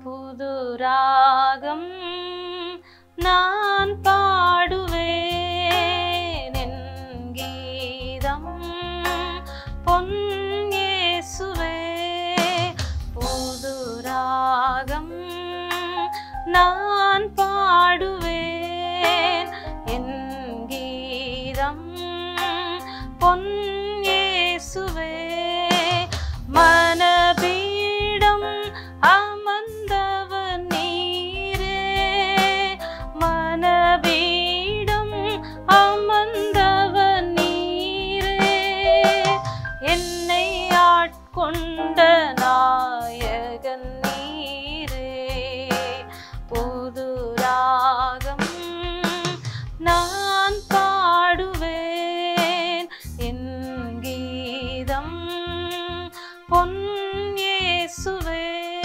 புது ராகம் நான் பாடுவேன் என் கீதம் பொன் இயேசுவே புது ராகம் நான் பாடுவேன் என் கீதம் பொன் இயேசுவே மனபீடம் அமர்ந்தவர் நீரே மனபீடம் அமர்ந்தவர் நீரே என்னை ஆட்கொண்ட நாயகன் நீரே புது ராகம் நான் பாடுவேன் என் கீதம் பொன் இயேசுவே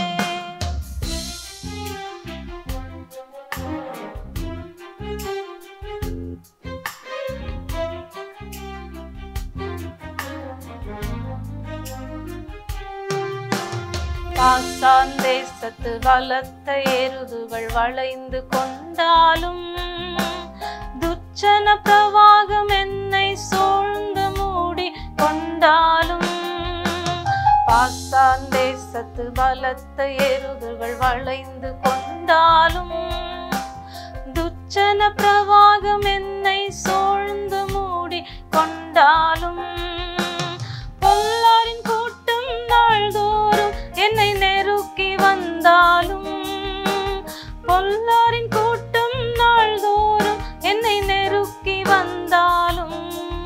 பாசான் தேசத்து வளர்த்த எருதுகள் வளைந்து கொண்டாலும் துச்சன பிரவாகம் என்னை சூழ்ந்து மூடி கொண்டாலும் பாசான் தேசத்து பலத்த எருதுகள் வளைந்து கொண்டாலும் துச்சன பிரவாகம் என்னை சூழ்ந்து மூடி கொண்டாலும் பொல்லாரின் கூட்டம் நாள்தோறும் என்னை நெருக்கி வந்தாலும் பொல்லாரின் கூட்டம் நாள்தோறும் என்னை நெருக்கி வந்தாலும்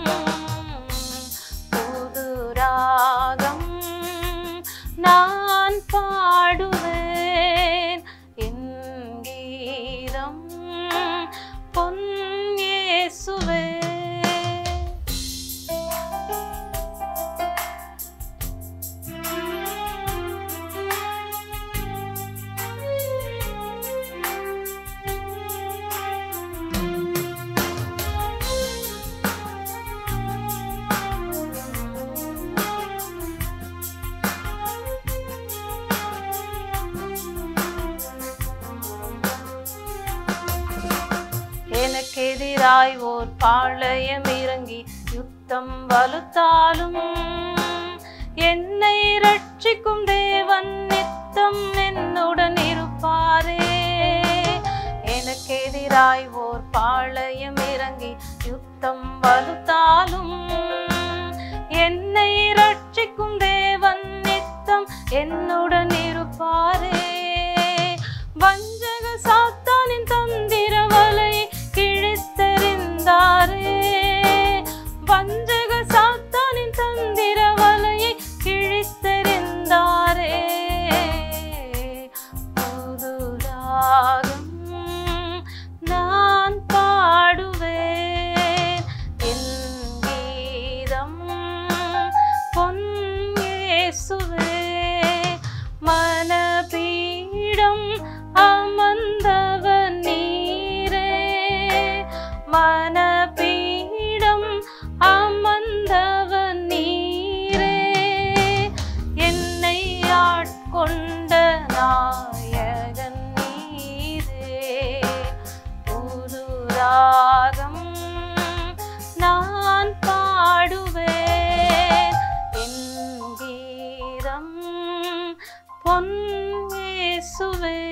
புது ராகம் நான் பாடுவேன் என் கீதம் பொன் இயேசுவே எனக்கு எதிராய் ஓர் பாளையம் இறங்கி யுத்தம் வலுத்தாலும் என்னை ரட்சிக்கும் தேவன் நித்தம் என்னுடன் இருப்பாரே எனக்கு எதிராய் ஓர் பாளையம் இறங்கி யுத்தம் வலுத்தாலும் என்னை ரட்சிக்கும் தேவன் நித்தம் என்னுடன் இருப்பாரே வஞ்சக சாத்தானின் தந்திர வலையை கிழித்தெறிந்தாரே வஞ்சக சாத்தானின் தந்திர வலையை கிழித்தெறிந்தாரே புது ராகம் நான் பாடுவேன் என் கீதம் பொன் இயேசுவே மனபீடம் அமர்ந்தவர் நீரே மனபீடம் அமர்ந்தவர் நீரே என்னை ஆட்கொண்ட நாயகன் நீரே புது ராகம் நான் பாடுவேன் என் கீதம் பொன் இயேசுவே